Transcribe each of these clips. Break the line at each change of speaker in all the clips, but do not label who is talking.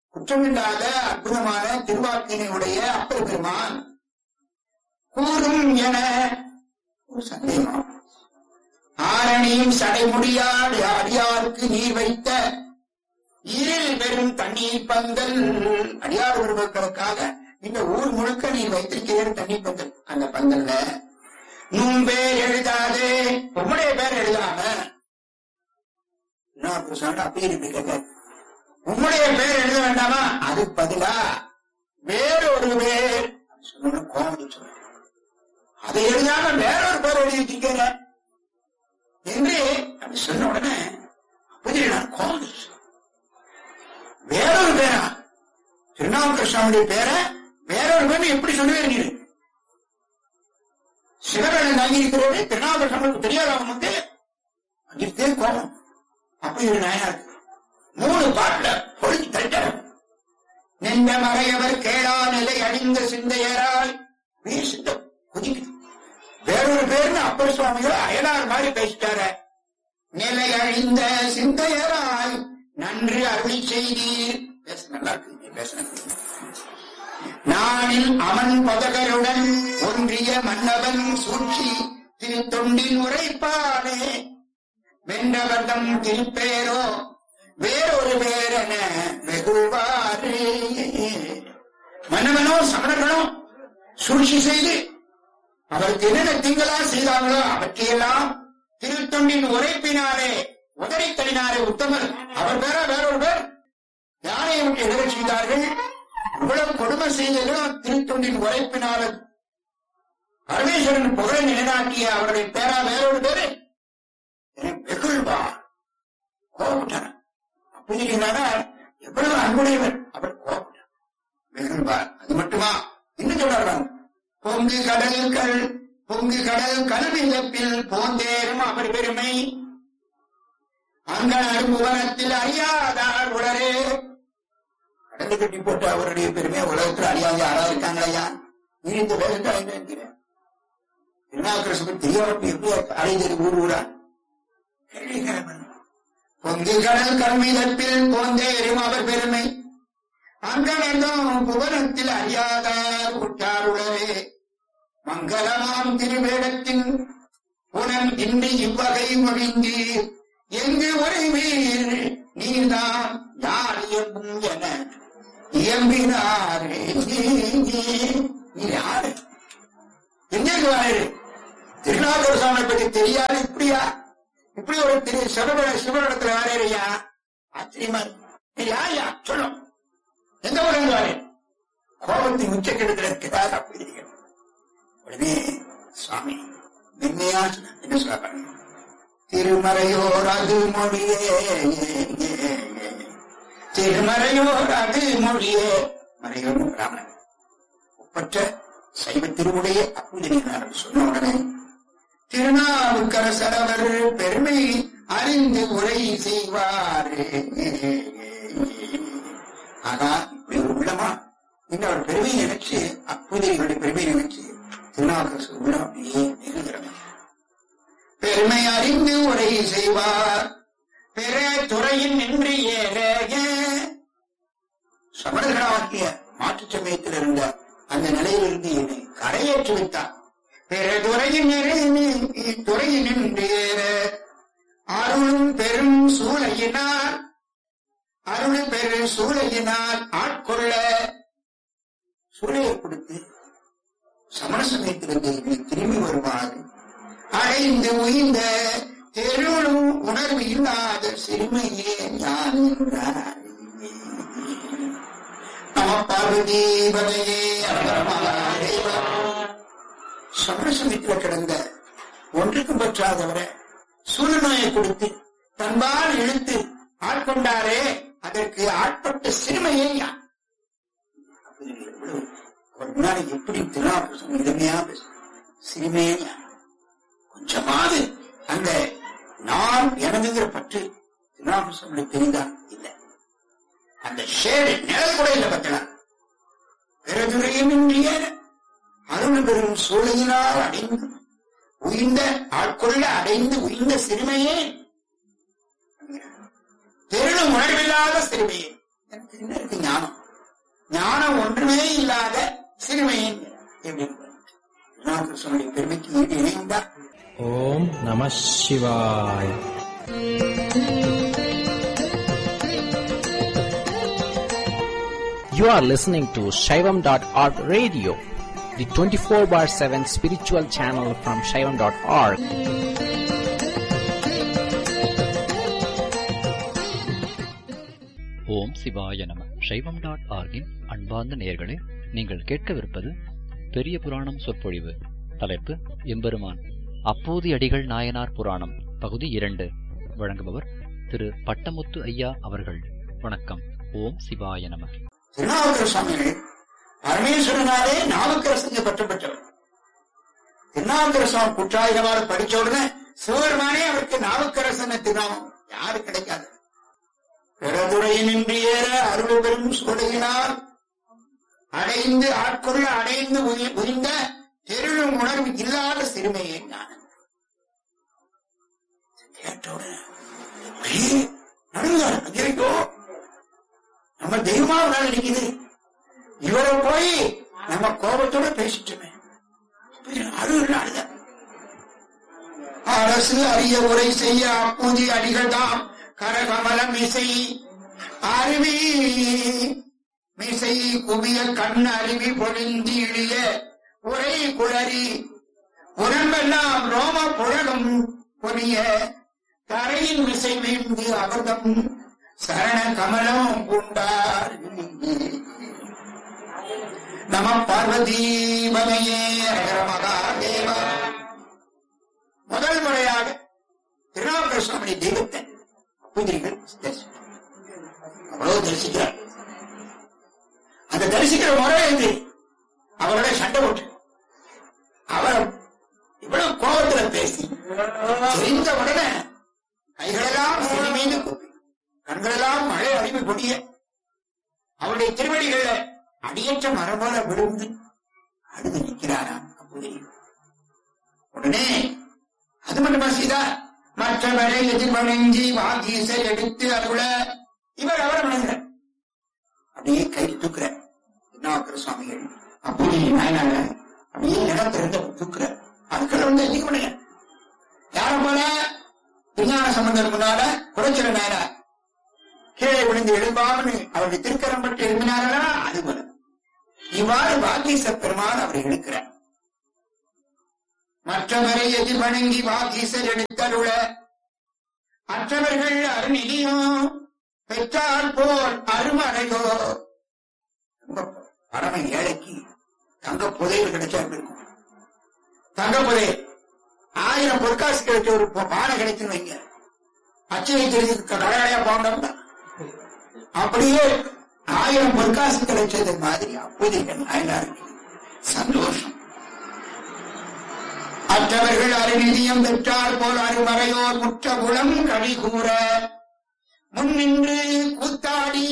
குற்றமில்லாத அற்புதமான திருவாக்கினையுடைய அப்பர் பெருமான் கூறும் என ஒரு சந்தேகம் ஆரணியின் சடைமுடியாடு அடியாருக்கு நீர் வைத்த ஈரில் பெரும் தண்ணீர் பந்தல் அடியார் ஒருவர்களுக்காக இந்த ஊர் முழுக்க நீர் வைத்திருக்கிறேன் தண்ணீர் பந்தல் அந்த பந்தல்ல நும் பேர் எழுதாதே உம்முடைய பேர் எழுதாம என்ன புருஷன் அப்படி இருக்கு கேட்க உம்முடைய பேர் எழுத வேண்டாமா அதுக்கு பதிலா வேறொரு பேர் சொன்ன கோமதி சொல்ல அதை எழுதாம வேறொரு பேர் எழுதி வச்சிருக்கீங்க என்று அப்படி சொன்ன உடனே அப்படி நான் கோமதி வேறொரு பேரா திருநாவுக்கரசாமியுடைய பேரை வேறொரு பேர் எப்படி சொல்லுவேன் நீ சிவகலை தாங்கி இருக்கிறது திருநாவுக்கரசாமிக்கு தெரியாத அவனுக்கு அங்கிருக்கே கோபம் அப்படி ஒரு நாயா இருக்கு மூணு பாட்டுல பொழுது தட்டார் நின்ற மறையவர் கேளா நிலை அணிந்த சிந்தையராய் வீர் சிந்தம் குதிக்குது வேறொரு பேர்னு அப்பர் சுவாமிகள் அயலார் மாதிரி பேசிட்டார நிலை அழிந்த சிந்தையராய் நன்று அருளி செய்தீர் பேச நல்லா இருக்கு நீ பேசுனது நானில் அவன் பதகருடன் ஒன்றிய மன்னவன் சூழ்ச்சி திருத்தொண்டின் உரைப்பானே வென்றவர்தம் திருப்பேரோ வேறொரு பேரென வெகுவாரே மன்னவனோ சமணர்களோ சூழ்ச்சி செய்து அவருக்கு என்னென்ன திங்களா செய்தாங்களோ அவற்றையெல்லாம் திருத்தொண்டின் உரைப்பினாலே உதறி தள்ளினாரே உத்தமர் அவர் பேர வேறொரு பேர் யாரை விட்டு எதிர செய்தார்கள் இவ்வளவு கொடுமை செய்ததும் திருத்தொண்டின் உரைப்பினால பரமேஸ்வரன் புகழை நிலைநாட்டிய அவருடைய பேரா வேறொரு பேரு வெகுள்வா கோபட்டார் அப்படி இருந்தாரா எவ்வளவு அன்புடையவர் அவர் கோபட்டார் வெகுள்வார் அது மட்டுமா இன்னும் சொல்றாங்க பொங்கு கடல் கல் பொங்கு கடல் கல்விழப்பில் போந்தேறும் அவர் பெருமை அங்கனர் புவனத்தில் அறியாதார் உடரே கடந்து கட்டி போட்ட அவருடைய பெருமை உலகத்தில் அறியாத யாராவது இருக்காங்களையா நீ இந்த வேலைக்கு அழைக்கிறேன் திருநாவுக்கரசு தெரியாம எப்படி அழைந்தது ஊர் ஊரா கேள்விக்கிழமை பொங்கு கடல் கல்விழப்பில் போந்தேறும் அவர் பெருமை அங்கனதும் புவனத்தில் அறியாதார் உற்றாருளவே மங்களமாம் திருவேடத்தின் புனன் இன்றி இவ்வகை மொழிந்து எங்கு உறைவீர் நீர்தான் யார் இயம்பும் என இயம்பினாரே நீ யாரு எங்கேக்கு வாரு திருநாகூர் சாமி பத்தி தெரியாது இப்படியா இப்படி ஒரு திரு சிவப சிவனிடத்துல வாரேயா ஆச்சரியமா இருக்கு நீ யாரையா சொல்லும் எந்த ஊருக்கு வாரு கோபத்தின் உச்சக்கெடுத்துல இருக்கிறார் அப்படி இருக்கிறது உடனே சுவாமி மென்மையா சொன்னார். என்ன சொல்றாங்க திருமறையோர் அது மொழியே திருமறையோர் அது மொழியே மறையோர் ராமன் ஒப்பற்ற சைவ திருமுடைய அப்புதனினார் சொன்ன உடனே திருநாவுக்கரசர் அவர் பெருமை அறிந்து உரை செய்வார் ஆனா இப்படி ஒரு உள்ளமா இந்த அவர் பெருமை நினைச்சு அப்புதனிகளுடைய பெருமை நினைச்சு திருநாவுக்கரசர் உள்ள அப்படியே நெருங்கிறவர் பெருமை அறிந்து உரை செய்வார் பிற துறையின் நின்று ஏற சமணர்களாகிய மாற்றுச் சமயத்தில் இருந்த அந்த நிலையிலிருந்து என்னை கரையேற்றி வைத்தார் பிற துறையின் நிறை- துறையின் நின்று ஏற அருளும் பெரும் சூளையினார் அருள் பெரு சூளையினால் ஆட்கொள்ள சூளையை கொடுத்து சமண சமயத்திலிருந்து என்னை திரும்பி வருமாறு அடைந்து உயிர்ந்த தெருளும் உணர்வு இல்லாத சிறுமையே நான் என்றார். நம பார்வதீபதையே அபரமகாதேவா. சமண சமயத்தில் கிடந்த ஒன்றுக்கும் பற்றாதவரை சூழ்நோயை கொடுத்து தன்பால் இழுத்து ஆட்கொண்டாரே அதற்கு ஆட்பட்ட சிறுமையை யான் அப்படி எவ்வளவு அவர் முன்னாடி எப்படி திருநாவுக்கரசன் எளிமையா பேச சிறுமையே யான் கொஞ்சமாவது அந்த நான் எனதுங்கிற பற்று திருநாவுக்கரசனுடைய தெரிந்தான் இல்லை அந்த ஷேடு நிழல் கூட இல்லை பத்தலாம் பிறதுரையுமின்றிய அருள் பெரும் சூழலினால் அடைந்து உயிர்ந்த ஆட்கொள்ள அடைந்து உயிர்ந்த சிறுமையே தெருளும் உணர்வில்லாத சிறுமையே எனக்கு என்ன இருக்கு ஞானம் ஞானம் ஒன்றுமே இல்லாத சிறுமையின் எப்படி திருநாவுக்கரசனுடைய பெருமைக்கு ஈடு இணைந்தா
ஓம் நம சிவாய் You are listening to Shaivam.org radio, the 24 bar 7 spiritual channel from Shaivam.org.
ஓம் சிவாய நம சைவம் டாட் ஆர்கின் அன்பார்ந்த நேயர்களே நீங்கள் கேட்கவிருப்பது பெரிய புராணம் சொற்பொழிவு தலைப்பு எம்பெருமான் அப்போது அடிகள் நாயனார் புராணம் பகுதி இரண்டு வழங்குபவர் திரு பட்டமுத்து ஐயா அவர்கள் வணக்கம் ஓம் சிவாய நம
திருநாவுக்கர சுவாமிகள் பரமேஸ்வரனாலே நாவுக்கரசங்க பற்று பெற்றவர் திருநாவுக்கர சுவாமி குற்றாயிரவாறு படிச்ச உடனே சிவபெருமானே அவருக்கு நாவுக்கரசன் திருநாமம் யாரு கிடைக்காது பிறதுரையினின்றி ஏற அருள் பெரும் சோடையினால் அடைந்து ஆட்கொள்ள அடைந்து உயி- உயிர்ந்த தெருளும் உணர்வு இல்லாத சிறுமையை நான் கேட்டவுடனே அப்படியே நடுங்கார் ஐயோ நம்ம தெய்வமா ஒரு நாள் நிக்குது இவரை போய் நம்ம கோபத்தோட பேசிட்டுமே அழுகு அழுத அரசு அரிய உரை செய்ய அப்பூதி அடிகள் தாம் கரகமலம் இசை அருவி மிசை குவிய கண் அருவி பொழிந்து இழிய உரை குளறி உடம்பெல்லாம் ரோம புழகம் பொரிய தரையின் மிசை வீழ்ந்து அபதம் சரண கமலம் பூண்டார் நம பார்வதீபனையே ஹர மகாதேவா முதல் முறையாக திருநாவுக்கர சுவாமி தெய்வத்தை பூஜைகள் தரிசித்தார். அவ்வளவு தரிசிக்கிறார் அந்த தரிசிக்கிற முறை இது அவரோட சண்டை போட்டு அவர் இவ்வளவு கோபத்துல பேசி தெரிந்த உடனே கைகளெல்லாம் சிறி மீது கூப்பி கண்களெல்லாம் மழை அறிவு கொடிய அவருடைய திருவடிகள்ல அடியற்ற மரம் போல விழுந்து அழுது நிற்கிறாராம் அப்போதே உடனே அது மட்டுமா செய்தா மற்றவரை எதிர்வணங்கி வாகீசர் எடுத்து அருள இவர் அவரை வணங்குறார் அப்படியே கை தூக்குற நாக்கர சுவாமிகள் அப்படி நாயனாக அப்படியே இடத்திலிருந்து தூக்குற அதுக்குள்ள வந்து எண்ணிக்க முடியல யார போல விஞ்ஞான சம்பந்தர் முன்னால குறைச்சிட நாயனா கீழே விழுந்து எழும்பாமனு அவருடைய திருக்கரம் பற்றி எழுப்பினார்களா அது போல இவ்வாறு வாகீச பெருமான் அவரை எடுக்கிறார் மற்றவரை எதிர்வணங்கி வாகீசர் எடுத்தருள மற்றவர்கள் அருணிதியும் பெற்றால் போல் அருமறையோ ரொம்ப பரம ஏழைக்கு தங்க புதையல் கிடைச்சா எப்படி இருக்கும் தங்க புதையல் ஆயிரம் பொற்காசு கிடைச்ச ஒரு பா- பானை கிடைச்சுன்னு வைங்க அச்சை தெரிஞ்சு கடலையா போனோம்னா அப்படியே ஆயிரம் பொற்காசு கிடைச்சது மாதிரி அப்போதைய நாயனாருக்கு சந்தோஷம் மற்றவர்கள் அருநிதியம் பெற்றார் போல் அருமறையோர் முற்ற குளம் கழி கூற முன்னின்று கூத்தாடி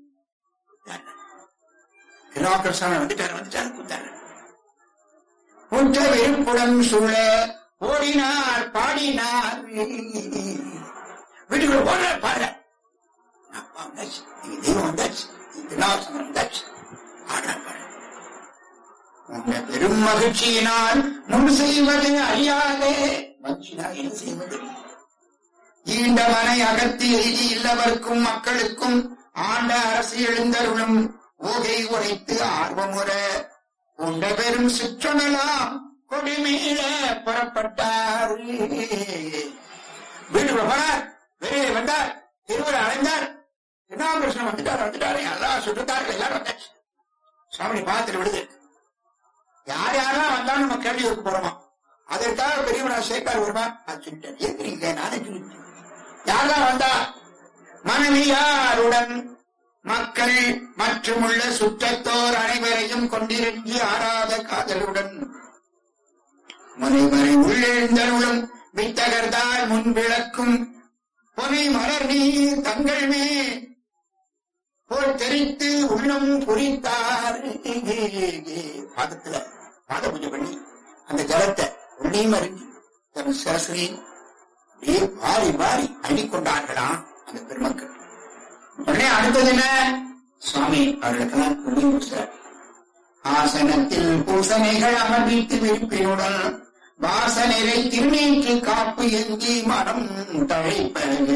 திருநாக்கரசாமி வந்துட்டார் வந்துட்டார் கூத்தாரு முற்ற வெறுப்புடன் சூழ ஓடினார் பாடினார் வீட்டுக்குள்ள போடுற பாடுற அப்பா வந்தாச்சு நீங்க தெய்வம் வந்தாச்சு திருநாசனம் வந்தாச்சு ஆடுற பாடுற உங்க பெரும் மகிழ்ச்சியினால் முன் செய்வது அறியாதே மகிழ்ச்சினா என்ன செய்வது ஈண்ட மனை அகத்தி எய்தி இல்லவர்க்கும் மக்களுக்கும் ஆண்ட அரசு எழுந்தருளும் ஓகை உரைத்து ஆர்வமுற உண்ட பெரும் சுற்றமெல்லாம் கொடிமேல புறப்பட்டார் வீட்டுக்குள்ள போனார் வெளியே வந்தார் திருவரை அடைந்தார் திருநாகிருஷ்ணன் வந்துட்டார் வந்துட்டாரு எல்லாம் சுற்றுத்தார்கள் எல்லாரும் வந்தாச்சு சுவாமி பார்த்துட்டு விடுது யார் யாரெல்லாம் வந்தாலும் நம்ம கேள்வி வைக்க போறோமா அதற்காக பெரியவனா சேர்க்கார் வருமா அது சொல்லிட்டேன் ஏற்கிறீங்க நானே சொல்லிட்டேன் யாரெல்லாம் வந்தா மனைவியாருடன் மக்கள் மற்றும் உள்ள சுற்றத்தோர் அனைவரையும் கொண்டிருந்தி ஆறாத காதலுடன் முறைவரை உள்ளெழுந்தருளும் வித்தகர்தால் முன் விளக்கும் பொனை மலர் நீர் தங்கள் மேல் போல் தெரித்து உள்ளம் குறித்தார் பாதத்துல பாத பூஜை பண்ணி அந்த ஜலத்தை உள்ளேயும் அறிஞ்சு தன் சரஸ்வரியும் அப்படியே மாறி மாறி அள்ளிக்கொண்டார்களாம் அந்த பெருமக்கள் உடனே அடுத்தது என்ன சுவாமி அவர்களுக்கெல்லாம் சொல்லி கொடுத்தார் ஆசனத்தில் பூசணைகள் அமர்வித்து விருப்பினுடன் வாசனரை திருநீற்று காப்பு எங்கி மனம் தழைப்ப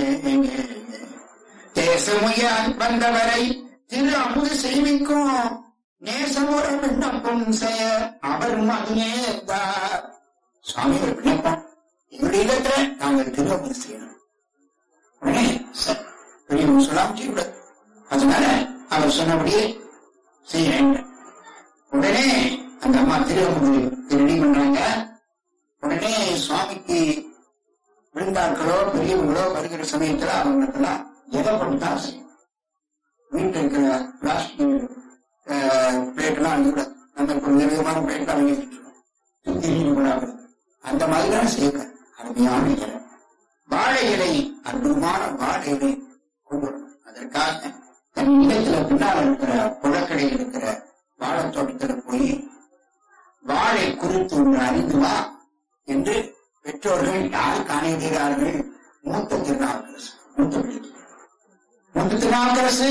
தேசமுய வந்தவரை திரு அமுது செய்விக்கும் நேசமுற விண்ணப்பம் செய்ய அவர் மகனே இருந்தார் சுவாமி ஒரு விண்ணப்பம் எங்களுடைய இடத்துல நாங்கள் திரு அமுது செய்யணும் உடனே ச- பெரியவங்க சொல்லாம செய்யக்கூடாது அதனால அவர் சொன்னபடியே செய்யறேன் உடனே அந்த அம்மா திருவமுது ரெடி பண்றாங்க உடனே சுவாமிக்கு விருந்தாட்களோ பெரியவங்களோ வருகிற சமயத்துல அவங்களுக்கெல்லாம் எதை கொடுத்தா செய்யும் வீட்டில் இருக்கிற பிளாஸ்டிக் பிளேட்லாம் வாங்கிக்கூடாது நம்ம இப்போ நிறுவனமான பிளேட்லாம் வாங்கி வச்சுருக்கோம் சுத்தி கூடாது அந்த மாதிரிதான் செய்ய அருமையான இலை வாழை இலை அற்புதமான வாழை இலை கொண்டு வரணும் அதற்காக தன் இடத்துல பின்னால் இருக்கிற புழக்கடையில் இருக்கிற வாழைத் தோட்டத்துல போய் வாழை குறித்து ஒன்று அறிந்து வா என்று பெற்றோர்கள் யார் காணுகிறார்கள் மூத்த திருநாவுக்கரசு மூத்த பிள்ளை. மூத்த திருநாவுக்கரசு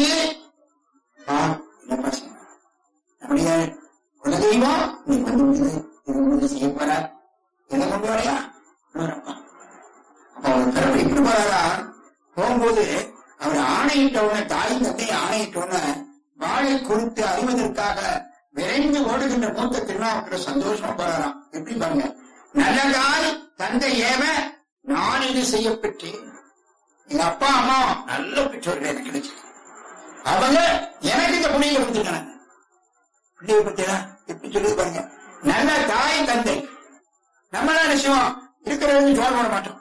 வா என்னப்பா செய்யணும் அப்படியே குலதெய்வம் நீ வந்து இது இது வந்து செய்ய போற எதை கொண்டு வரையா அப்பா அப்ப அவர் பிறகு எப்படி போறாரா போகும்போது அவர் ஆணையிட்ட உடனே தாய் தந்தை ஆணையிட்ட உடனே வாழை குறித்து அறிவதற்காக விரைந்து ஓடுகின்ற மூத்த திருநாவுக்கர சந்தோஷமா போறாராம் எப்படி பாருங்க நல்லதாய் தந்தை ஏவ நான் இது செய்ய பெற்றேன் எங்க அப்பா அம்மா நல்ல பெற்றோர்கள் எனக்கு கிடைச்சு அவங்க எனக்கு இந்த புண்ணியம் கொடுத்துருக்காங்க பிள்ளைய பத்தியா எப்படி சொல்லுது பாருங்க நல்ல தாய் தந்தை நம்ம என்ன செய்வோம் இருக்கிறவங்க ஜோர் போட மாட்டோம்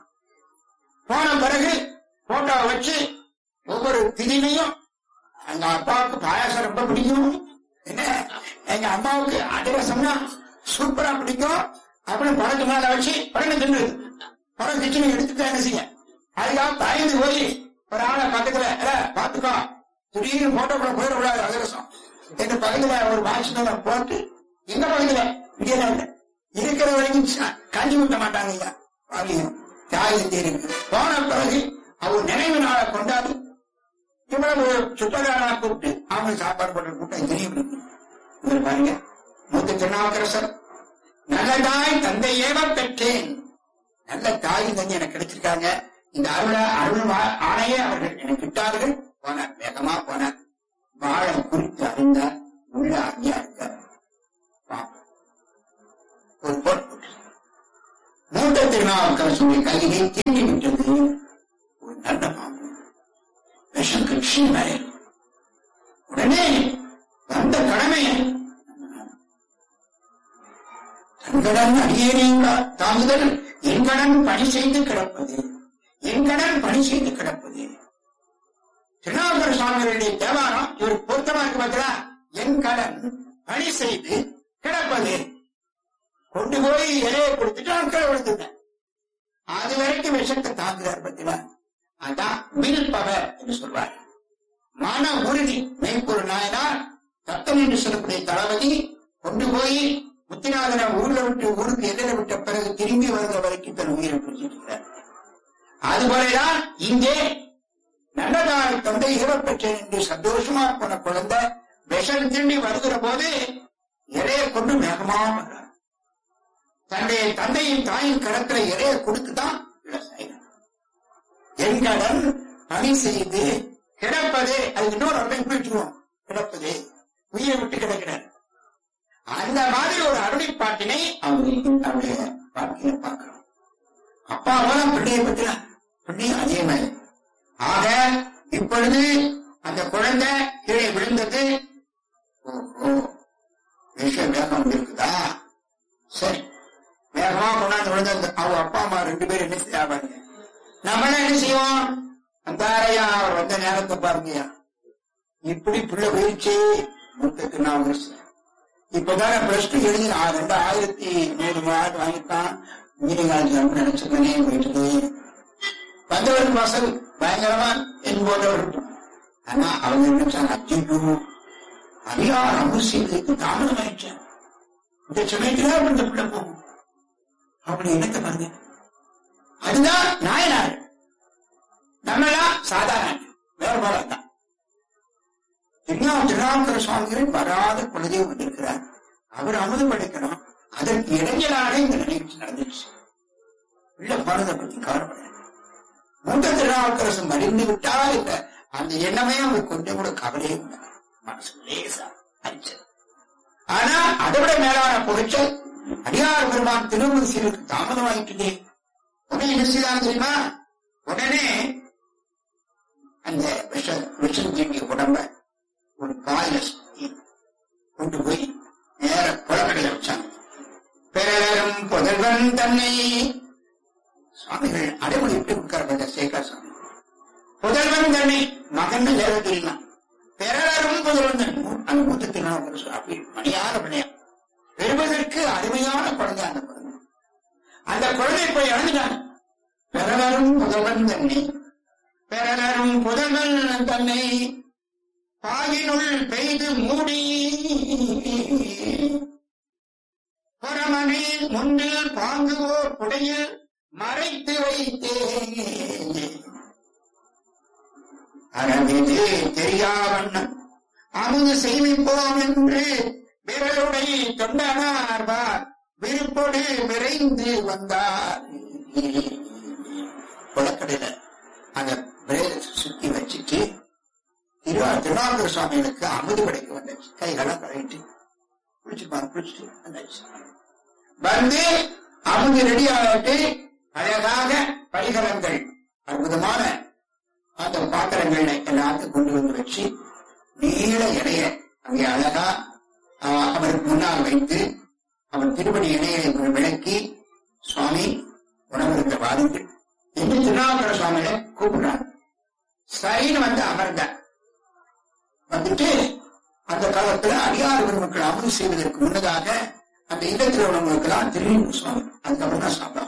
போன பிறகு போட்டோவை வச்சு ஒவ்வொரு திதிலையும் எங்க அப்பாவுக்கு பாயாசம் ரொம்ப பிடிக்கும் என்ன எங்க அம்மாவுக்கு அதிரசம்னா சூப்பரா பிடிக்கும் அப்படின்னு பழத்து மேல வச்சு பழங்க தின்னுது பழம் கிச்சனை எடுத்துட்டு என்ன செய்ய அதுக்காக பயந்து போய் ஒரு ஆளை பக்கத்துல "ஏல, பாத்துக்கோ திடீர்னு போட்டோ கூட போயிடக்கூடாது அதிரசம் எங்க பக்கத்துல ஒரு வாட்ச்மேனை போட்டு எங்க பக்கத்துல இங்கே தான் இல்லை. இருக்கிற வரைக்கும் ச- கஞ்சி ஊட்ட மாட்டாங்க ஐயா பாவியம் தியாகம் இருக்கு போன பிறகு அவர் நினைவு நாளை கொண்டாடி இவ்வளவு சுத்தகாரா கூப்பிட்டு அவங்க சாப்பாடு போட்டு கூட்டம் தெரியும் இவர் பாருங்க மூத்த திருநாவுக்கரசர் நல்ல தாய் தந்தை ஏவ பெற்றேன் நல்ல தாய் தந்தை எனக்கு கிடைச்சிருக்காங்க இந்த அருள அருள் வா- ஆணையே அவர்கள் எனக்கு கிட்டார்கள் போனார் வேகமா போனார் வாழை குறித்து அறிந்தார் உள்ள அறியா இருக்கார் பாவம். ஒரு போட்டு போட்டு மூத்த திருநாவுக்கரசுடைய கையிலே தீண்டி விட்டது ஒரு நல்ல பாம்பு விஷம் கட்சி மேலே உடனே வந்த கடமை தன்கடன் அடியேனீங்க தாங்குதல் என் கடன் பணி செய்து கிடப்பது என் கடன் பணி செய்து கிடப்பது திருநாவுக்கர சுவாமிகளுடைய தேவாரம் இவருக்கு பொருத்தமா இருக்கு பார்த்தா என் கடன் பணி செய்து கிடப்பது கொண்டு போய் இலையை கொடுத்துட்டு அவன் கீழே விழுந்துட்டேன் அது வரைக்கும் விஷத்தை தாக்குறார் பத்தினா அதான் வில் பவர் என்று சொல்வார் மன உறுதி மெய்ப்பொருள் நாயனார் சத்தம் என்று சொல்லக்கூடிய தளபதி கொண்டு போய் முத்திநாதனை ஊர்ல விட்டு ஊருக்கு எதிர விட்ட பிறகு திரும்பி வருகிற வரைக்கும் தன் உயிரை பிடிச்சிருக்கிறார் அதுபோலதான் இங்கே நல்லதாய் தந்தை இறப்பெற்றேன் என்று சந்தோஷமா போன குழந்தை விஷம் திரும்பி வருகிற போது இலையை கொண்டு வேகமா வர்றார் தன்னுடைய தந்தையின் தாயின் கடற்கரை இறைய கொடுத்துதான் விவசாயம் எங்கடன் பணி செய்து கிடப்பது அது இன்னொரு அர்த்தம் இப்படி வச்சுக்குவோம் கிடப்பது உயிரை விட்டு கிடக்கிறார் அந்த மாதிரி ஒரு அருளிப்பாட்டினை அவங்க அவருடைய வாழ்க்கையில பார்க்கிறோம் அப்பா அவெல்லாம் பிள்ளையை பற்றினா பிள்ளையும் அதே மாதிரி ஆக இப்பொழுது அந்த குழந்தை கீழே விழுந்தது ஓஹோ விஷயம் வேகம் இருக்குதா சரி வேகமா கொண்டாந்து விழுந்தது அவங்க அப்பா அம்மா ரெண்டு பேரும் என்ன செய்யாபாங்க நம்ம என்ன செய்வோம் அந்தாரையா அவர் வந்த நேரத்தை பாருங்கய்யா இப்படி பிள்ளை போயிடுச்சு முப்பத்தி நாலு வருஷம் இப்பதானே பிளஸ் டூ எழுதி நான் ரெண்டு ஆயிரத்தி நூறு மார்க் வாங்கிட்டான் இன்ஜினியரிங் காலேஜ் நினைச்சுக்கனே போயிட்டு வந்தவர் வாசல் பயங்கரமா என் போட்டவர் இருக்கும் ஆனா அவங்க நினைச்சாங்க அச்சோ அதிகாரம் அவசியத்துக்கு தாமதம் ஆயிடுச்சேன் இந்த சமயத்துல அப்படி இந்த பிள்ளை போகும் அப்படி என்னத்த பாருங்க அதுதான் நாயனார் நம்மளாம் சாதாரண வேற போல தான் திருஞா திருநாவுக்கர சுவாமிகள் வராத பொழுதே வந்திருக்கிறார் அவர் அமுது படைக்கணும் அதற்கு இடைஞ்சலாக இந்த நிகழ்ச்சி நடந்துச்சு உள்ள பாரத பத்தி கவலைப்பட மூத்த திருநாவுக்கரசு மடிந்து விட்டால் இந்த அந்த எண்ணமே அவர் கொஞ்சம் கூட கவலையே இல்லை மனசு லேசா அரிச்சது ஆனா அதை விட மேலான புகழ்ச்சல் அடியார் பெருமான் திருமதி சீருக்கு தாமதமாயிட்டுதே உடனே என்ன செய்யலாம் தெரியுமா உடனே அந்த விஷ விஷம் தீண்டிய உடம்ப ஒரு பாயில சுத்தி கொண்டு போய் நேர குளக்கடையில வச்சாங்க பிறரும் புதல்வன் தன்னை சுவாமிகள் அடைமொழி விட்டு கொடுக்கிறார் சேகர் சுவாமி புதல்வன் தன்னை மகன் வேற தெரியலாம் பிறரும் புதல்வன் தன் அந்த மூத்தத்தினால் அப்படி மணியான பிள்ளையா பெறுவதற்கு அருமையான குழந்தை அந்த குழந்தை அந்த குழந்தை போய் இழந்துட்டாங்க பிறரும் புதல்வன் தன்னை பிறரும் புதல்வன் தன்னை பாயினுள் பெய்து மூடி புறமணி முன்னில் பாங்குவோர் குடையில் மறைத்து வைத்தேன் அறவிது தெரியாவண்ணம் அமுது செய்விப்போம் என்று விரலுடை தொண்டனார்வார் விருப்பொடு விரைந்து வந்தார் குளக்கடையில அந்த பிரேத சுத்தி வச்சுட்டு திருவா திருவாரூர் சுவாமிகளுக்கு அமுது படைக்க வந்தாச்சு கைகளை கழிட்டு குளிச்சுப்பாங்க குளிச்சுட்டு வந்தாச்சு வந்து அமுது ரெடி ஆகிட்டு அழகாக பரிகரங்கள் அற்புதமான அந்த பாத்திரங்களை எல்லாத்தையும் கொண்டு வந்து வச்சு நீள இடைய அங்கே அழகா ஆஹ், அவருக்கு முன்னால் வைத்து அவன் திருப்படி இணையை விளக்கி சுவாமி உணவருந்த வாருங்கள் என்று திருநாவுக்கர சுவாமிகளை கூப்பிடுறார் சரின்னு வந்து அமர்ந்தார் வந்துட்டு அந்த காலத்துல அடியார் பெருமக்கள் அமுது செய்வதற்கு முன்னதாக அந்த இல்லத்தில் உள்ளவங்களுக்கெல்லாம் திருநீர் சுவாமி அதுக்கப்புறம் தான் சாப்பிடும்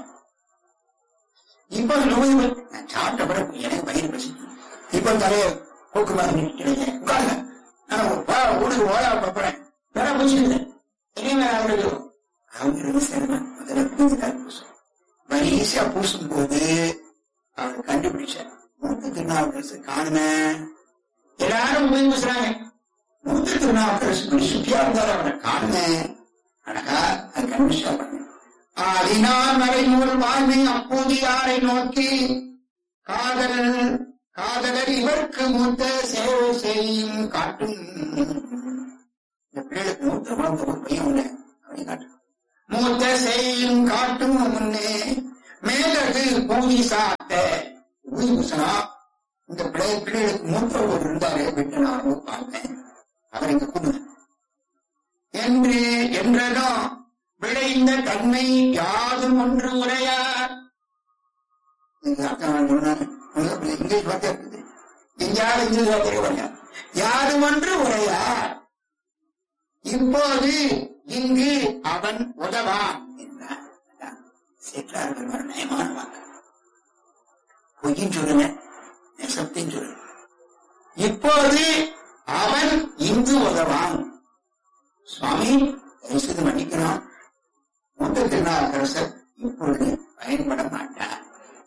இப்ப நோய் வ- நான் சாப்பிட்ட பிறகு எனக்கு வயிறு பசிக்கும் இப்ப தலைய போக்குமாறு உட்காருங்க நான் ஒரு பா- ஊருக்கு ஓயா பார்ப்பறேன் வேற பூசிடுது இனிமே அவர்கள் அவங்க சேரணும் முதல்ல பூஜைக்கார் பூசும் ஈஸியா பூசும் போது அவர் கண்டுபிடிச்சார் மூத்த திருநாவுக்கரசு காணுமே எல்லாரும் போய் பூசுறாங்க மூத்த திருநாவுக்கரசு சுற்றியா இருந்தாரு அவரை காணுமே அழகா அது கண்டுபிடிச்சா பண்ணு ஆதினார் மறைநூல் வாழ்மை அப்போது யாரை நோக்கி காதல் காதலர் இவர்க்கு மூத்த சேவை செய்யும் காட்டும் இந்த பிள்ளைகளுக்கு மூத்த வளர்ந்த ஒரு பையன் உள்ள அவனை காட்டும் மூத்த செய்யும் காட்டும் முன்னே மேலது பூமி சாத்த பூமி பூசனா இந்த பிள்ளை பிள்ளைகளுக்கு மூத்த ஒரு இருந்தாரு விட்டு நான் பார்த்தேன் அவரை இங்க கூடுங்க என்று என்றதும் விளைந்த தன்மை யாதும் ஒன்று உரையார் இது அர்த்தம் நான் சொன்னேன். உங்களுக்கு இங்கிலீஷ் வார்த்தை இருக்குது எங்கேயாவது இங்கிலீஷ் வார்த்தை வரல யாரும் ஒன்று உரையார் இப்போது இங்கு அவன் உதவான் என்றார் அதான் சேக்கலார்கள் வர நயமான வாக்கு பொய்யும் சொல்லுங்க நெசத்தையும் சொல்லுங்க இப்போது அவன் இங்கு உதவான் சுவாமி தரிசது மன்னிக்கிறான் மூத்த திருநாவுக்கரசர் இப்பொழுது பயன்பட மாட்டார்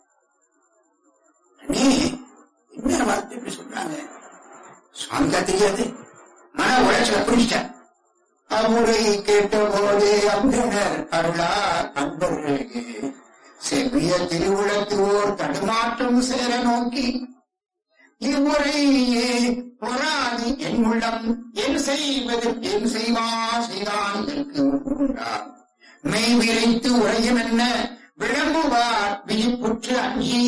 நீ என்ன வார்த்தை இப்படி சொல்றாங்க சுவாமிக்கா தெரியாது மன உளைச்சல புரிஞ்சிட்டேன் அம்முறை கேட்ட போதே அந்தனர் அருளார் அன்பர்களுக்கு செவ்விய திருவுளத்துவோர் தடுமாற்றம் சேர நோக்கி இம்முறையே பொறாது என் உள்ளம் என் செய்வது என் செய்வா செய்தான் இதற்கு உண்டார் மெய் விரைத்து உரையும் என்ன விளம்புவார் விழிப்புற்று அஞ்சி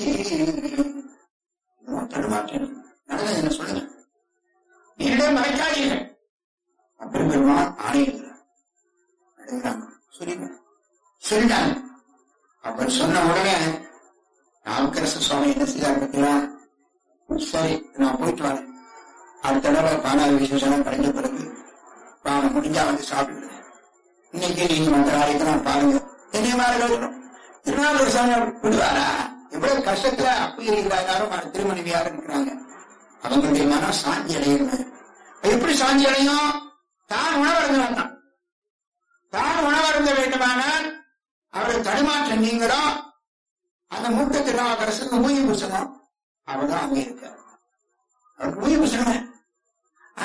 தடுமாற்றம் நடந்தது என்ன சொல்லுங்க என்னிடம் மறைக்காதீர்கள் அப்படி பெருமான் ஆணையிடுகிறார் சொல்லிங்க சொல்லிட்டாங்க அப்படி சொன்ன உடனே நாவுக்கரசு சுவாமி என்ன செய்தார் பார்த்தீங்களா சரி நான் போயிட்டு வரேன் அடுத்த தடவை பானாதி விசேஷம் கிடைஞ்ச பிறகு பானம் முடிஞ்சா வந்து சாப்பிடுங்க இன்னைக்கு நீங்க மற்ற நாளைக்கு நான் பாருங்க என்னைய மாதிரி இருக்கணும் திருநாளூர் சாமி விடுவாரா எவ்வளவு கஷ்டத்துல அப்படி இருக்கிறாங்க திருமணிவியாரும் இருக்கிறாங்க அவங்களுடைய மனம் சாந்தி அடைகிறது எப்படி சாந்தி அடையும் தான் உணவருந்த வேண்டாம் தான் உணவருந்த வேண்டுமானால் அவரை தடுமாற்றம் நீங்களும் அந்த மூத்த திருநாவுக்கரசுக்கு ஊய் பூசணும் அவர்தான் அங்கே இருக்கார் அவருக்கு ஊய் பூசணும்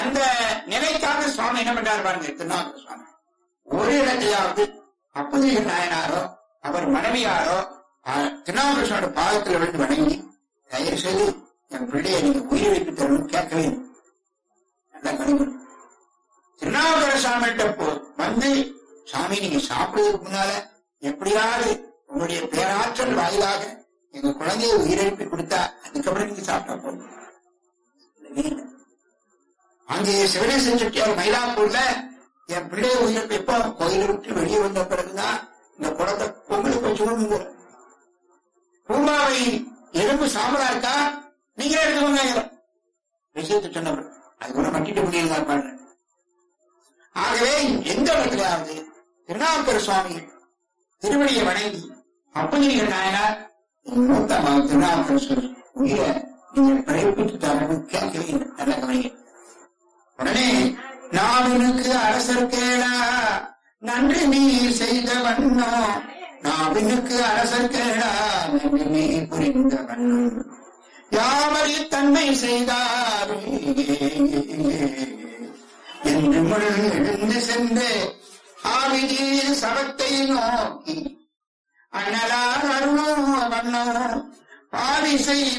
நிலைக்காக சுவாமி என்ன பண்றாரு பாருங்க திருநாவுக்கர சுவாமி ஒரு இடத்தையாவது அப்பதிக நாயனாரோ அவர் மனைவியாரோ அஹ், திருநாவுக்கர சுவாமி பாதத்தில் விழுந்து வணங்கி தயவு செய்து என் பிள்ளையை நீங்க உயிர் வைத்து தரணும் கேட்கவே இல்லை. நல்லா கணிக்கணும் திருநாவுக்கர சாமிகிட்ட போ வந்து சாமி நீங்க சாப்பிடுறதுக்கு முன்னால எப்படியாவது உங்களுடைய பேராற்றல் வாயிலாக எங்க குழந்தையை உயிரிழப்பி கொடுத்தா அதுக்கப்புறம் நீங்க சாப்பிட்டா போதும் இல்ல. அங்கே சிவனேசன் செட்டியார் மயிலாப்பூர்ல என் பிள்ளைய உயிரிழப்பு எப்போ கோயிலை விட்டு வெளியே வந்த பிறகுதான் இந்த குடத்தை பொங்கலுக்கு வச்சுக்கணும் பூமாவை எலும்பு சாம்பலா இருக்கா நீங்களே எடுத்துக்கோங்க விஷயத்தை சொன்னவர் அது கூட மட்டிட்டு முடியல பாடுறேன் ஆகவே எந்த இடத்துலயாவது திருநாவுக்கர சுவாமி திருவடியை வணங்கி அப்பகிரிகள் நாயனார் மூத்தமா திருநாவுக்கர சுவாமி உயிரை நீங்கள் பிழைப்பித்து தரணும் கேட்கவே இல்லை. நல்ல கவனிங்க உடனே நாவினுக்கு அரசர் கேளா நன்றி நீ செய்த வண்ணோ நாவினுக்கு அரசர் கேளா நன்றி நீ புரிந்த வண்ணோ யாவரி தன்மை செய்தாரே என்று முள் எழுந்து சென்று ஆவியில் சவத்தை நோக்கி அண்ணலார் அருணோ வண்ணோ பாவிசை